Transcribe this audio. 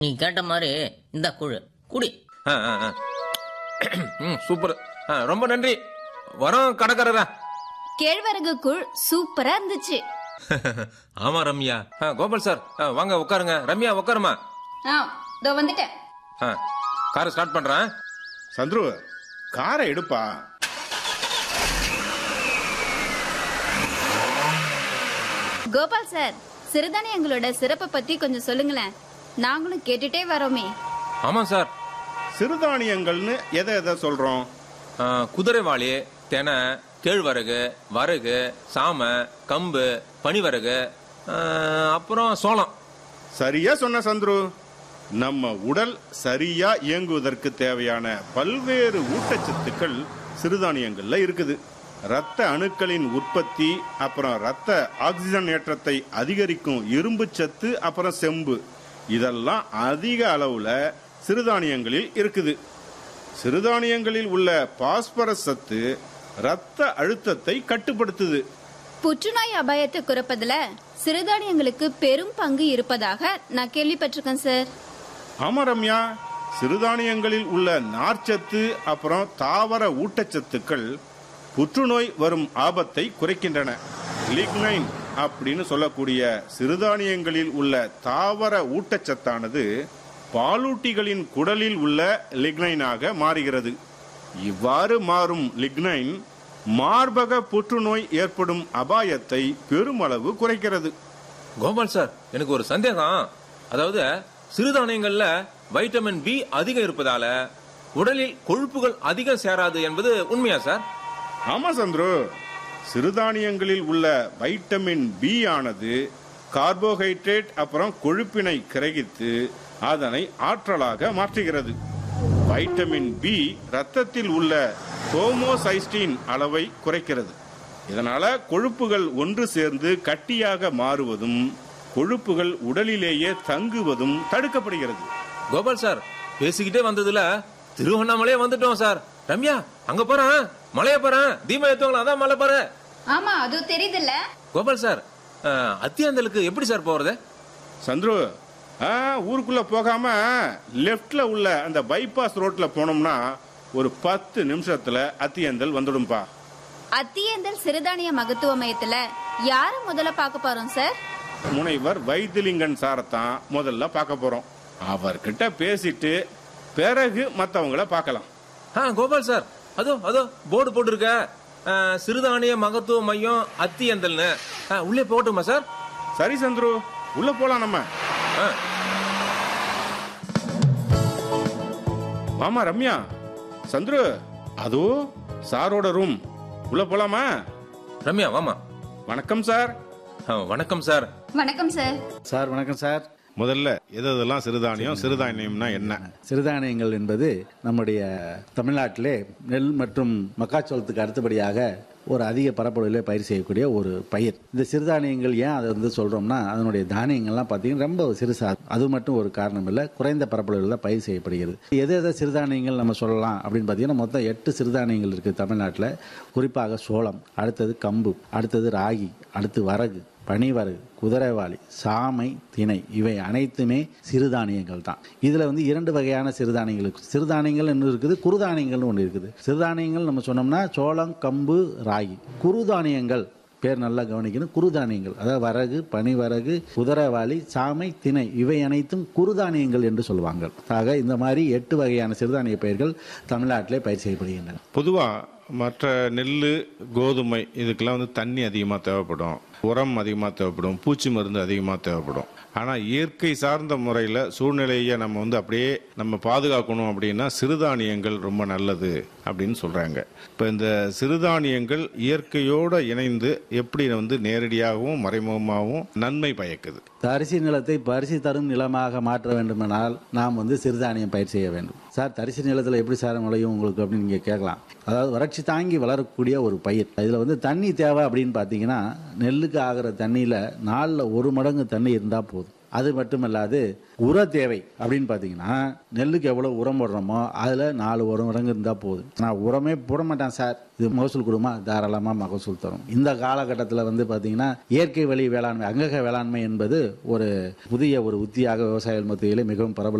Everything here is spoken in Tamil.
நீ கேட்ட மாதிரி இந்த குழு குடி ஆ, ஆ, ஆ. ம் சூப்பர் ஆ, ரொம்ப நன்றி வரோம் கடைக்காரரா கேழ்வரகு கூழ் சூப்பரா இருந்துச்சு ஆமா ரம்யா ஆ, கோபால் சார் ஆ, வாங்க உட்காருங்க ரம்யா உட்காருமா ஆ இதோ வந்துட்டேன் ஆ, காரை ஸ்டார்ட் பண்றேன் சந்துரு காரை எடுப்பா கோபால் சார் சிறுதானியங்களோட சிறப்பை பத்தி கொஞ்சம் சொல்லுங்களேன் நாங்களும் கேட்டுட்டே வரோமே ஆமா சார் சிறுதானியங்கள்னு எதை எதை சொல்றோம் ஆ, குதிரைவாளி தெனை கேழ்வரகு வரகு சாம கம்பு பனிவரகு ஆ, அப்புறம் சோளம் சரியா சொன்ன சந்துரு நம்ம உடல் சரியா இயங்குவதற்கு தேவையான பல்வேறு ஊட்டச்சத்துக்கள் சிறுதானியங்கள்ல இருக்குது ரத்த அணுக்களின் உற்பத்தி அப்புறம் ரத்த ஆக்சிஜன் ஏற்றத்தை அதிகரிக்கும் இரும்பு சத்து அப்புறம் செம்பு இதெல்லாம் அதிக அளவுல சிறுதானியங்களில் இருக்குது சிறுதானியங்களில் உள்ள பாஸ்பரஸ் சத்து ரத்த அழுத்தத்தை கட்டுப்படுத்துது புற்றுநோய் அபாயத்தை குறைப்பதுல சிறுதானியங்களுக்கு பெரும் பங்கு இருப்பதாக நான் கேள்விப்பட்டிருக்கேன் சார் ஆமா ரம்யா சிறுதானியங்களில் உள்ள நார்ச்சத்து அப்புறம் தாவர ஊட்டச்சத்துக்கள் புற்றுநோய் வரும் ஆபத்தை குறைக்கின்றன லிக்னைன் அப்படின்னு சொல்லக்கூடிய சிறுதானியங்களில் உள்ள தாவர ஊட்டச்சத்தானது பாலூட்டிகளின் குடலில் உள்ள லிக்னைனாக மாறுகிறது இவ்வாறு மாறும் லிக்னைன் மார்பக புற்றுநோய் ஏற்படும் அபாயத்தை பெருமளவு குறைக்கிறது கோபால் சார் எனக்கு ஒரு சந்தேகம் அதாவது சிறுதானியங்கள்ல வைட்டமின் பி அதிகம் இருப்பதால உடலில் கொழுப்புகள் அதிகம் சேராது என்பது உண்மையா சார் ஆமா சந்துரு சிறுதானியங்களில் உள்ள வைட்டமின் பி ஆனது கார்போஹைட்ரேட் அப்புறம் கொழுப்பினை கிரகித்து அதனை ஆற்றலாக மாற்றுகிறது வைட்டமின் பி ரத்தத்தில் உள்ள ஹோமோசைஸ்டின் அளவை குறைக்கிறது இதனால கொழுப்புகள் ஒன்று சேர்ந்து கட்டியாக மாறுவதும் கொழுப்புகள் உடலிலேயே தங்குவதும் தடுக்கப்படுகிறது கோபால் சார் பேசிக்கிட்டே வந்ததுல திருவண்ணாமலையே வந்துட்டோம் சார் ரம்யா அங்க போறேன் மலைய போறேன் தீபம் ஏத்துவாங்களா அதான் மலை பாரு ஆமா அது தெரியுதுல்ல கோபால் சார் அஹ், அத்தியாந்தலுக்கு எப்படி சார் போறது சந்துரு ஆ, ஊருக்குள்ள போகாம லெஃப்ட்ல உள்ள அந்த பைபாஸ் ரோட்ல போனோம்னா ஒரு பத்து நிமிஷத்துல அத்தியந்தல் வந்துடும்பா அத்தியந்தல் சிறுதானிய மகத்துவ மையத்துல யார முதல்ல பார்க்க போறோம் சார் முனைவர் வைத்திலிங்கன் சாரத்தான் முதல்ல பார்க்க போறோம் அவர்கிட்ட பேசிட்டு பிறகு மத்தவங்கள பார்க்கலாம் ஆ கோபால் சார் அதோ அதோ போர்டு போட்டிருக்க அஹ், சிறுதானிய மகத்துவ மையம் அத்தியந்தல்னு அஹ், உள்ளே போகட்டுமா சார் சரி சந்துரு உள்ள போலாம் நம்ம ஆ, மாமா ரம்யா சந்துரு அதோ சாரோட ரூம் உள்ள போலாமா ரம்யா வாமா வணக்கம் சார் அஹ், வணக்கம் சார் வணக்கம் சார் சார் வணக்கம் சார் முதல்ல எது எதெல்லாம் சிறுதானியம் சிறுதானியம்னா என்ன சிறுதானியங்கள் என்பது நம்முடைய தமிழ்நாட்டிலே நெல் மற்றும் மக்காச்சோளத்துக்கு அடுத்தபடியாக ஒரு அதிக பரப்பளவில் பயிர் செய்யக்கூடிய ஒரு பயிர் இந்த சிறுதானியங்கள் ஏன் அதை வந்து சொல்றோம்னா அதனுடைய தானியங்கள்லாம் பார்த்தீங்கன்னா ரொம்ப சிறுசா அது மட்டும் ஒரு காரணம் இல்லை குறைந்த பரப்பளவில் தான் பயிர் செய்யப்படுகிறது எது எதை சிறுதானியங்கள் நம்ம சொல்லலாம் அப்படின்னு பார்த்தீங்கன்னா மொத்தம் எட்டு சிறுதானியங்கள் இருக்குது தமிழ்நாட்டில் குறிப்பாக சோளம் அடுத்தது கம்பு அடுத்தது ராகி அடுத்து வரகு பனிவரகு குதிரைவாளி சாமை திணை இவை அனைத்துமே சிறுதானியங்கள் தான் இதில் வந்து இரண்டு வகையான சிறுதானியங்கள் இருக்கு சிறுதானியங்கள் ஒன்று இருக்குது குறுதானியங்கள்னு ஒன்று இருக்குது சிறுதானியங்கள் நம்ம சொன்னோம்னா சோளம் கம்பு ராகி குறுதானியங்கள் பேர் நல்லா கவனிக்கணும் குறுதானியங்கள் அதாவது வரகு பனிவரகு குதிரைவாளி சாமை திணை இவை அனைத்தும் குறுதானியங்கள் என்று சொல்லுவாங்க ஆக இந்த மாதிரி எட்டு வகையான சிறுதானிய பயிர்கள் தமிழ்நாட்டிலே பயிர் செய்யப்படுகின்றன பொதுவா மற்ற நெல் கோதுமை இதுக்கெல்லாம் வந்து தண்ணி அதிகமாக தேவைப்படும் உரம் அதிகமாக தேவைப்படும் பூச்சி மருந்து அதிகமாக தேவைப்படும் ஆனால் இயற்கை சார்ந்த முறையில் சூழ்நிலையை நம்ம வந்து அப்படியே நம்ம பாதுகாக்கணும் அப்படின்னா சிறுதானியங்கள் ரொம்ப நல்லது அப்படின்னு சொல்கிறாங்க இப்போ இந்த சிறுதானியங்கள் இயற்கையோடு இணைந்து எப்படி வந்து நேரடியாகவும் மறைமுகமாகவும் நன்மை பயக்குது தரிசு நிலத்தை பரிசு தரும் நிலமாக மாற்ற வேண்டுமானால் நாம் வந்து சிறுதானியம் பயிர் செய்ய வேண்டும் சார் தரிசு நிலத்தில் எப்படி சார் விளையும் உங்களுக்கு அப்படின்னு நீங்கள் கேட்கலாம் அதாவது வறட்சி தாங்கி வளரக்கூடிய ஒரு பயிர் இதில் வந்து தண்ணி தேவை அப்படின்னு பார்த்தீங்கன்னா நெல்லுக்கு ஆகிற தண்ணியில் நாளில் ஒரு மடங்கு தண்ணி இருந்தால் போதும் அது மட்டுமல்லாது உர தேவை அப்படின்னு பார்த்தீங்கன்னா நெல்லுக்கு எவ்வளோ உரம் போடுறோமோ அதில் நாலு உரம் உரங்கு இருந்தால் போதும் நான் உரமே போட மாட்டேன் சார் இது மகசூல் கொடுமா தாராளமாக மகசூல் தரும் இந்த காலகட்டத்தில் வந்து பார்த்தீங்கன்னா இயற்கை வழி வேளாண்மை அங்கக வேளாண்மை என்பது ஒரு புதிய ஒரு உத்தியாக விவசாயிகள் மத்தியிலே மிகவும் பிரபலம்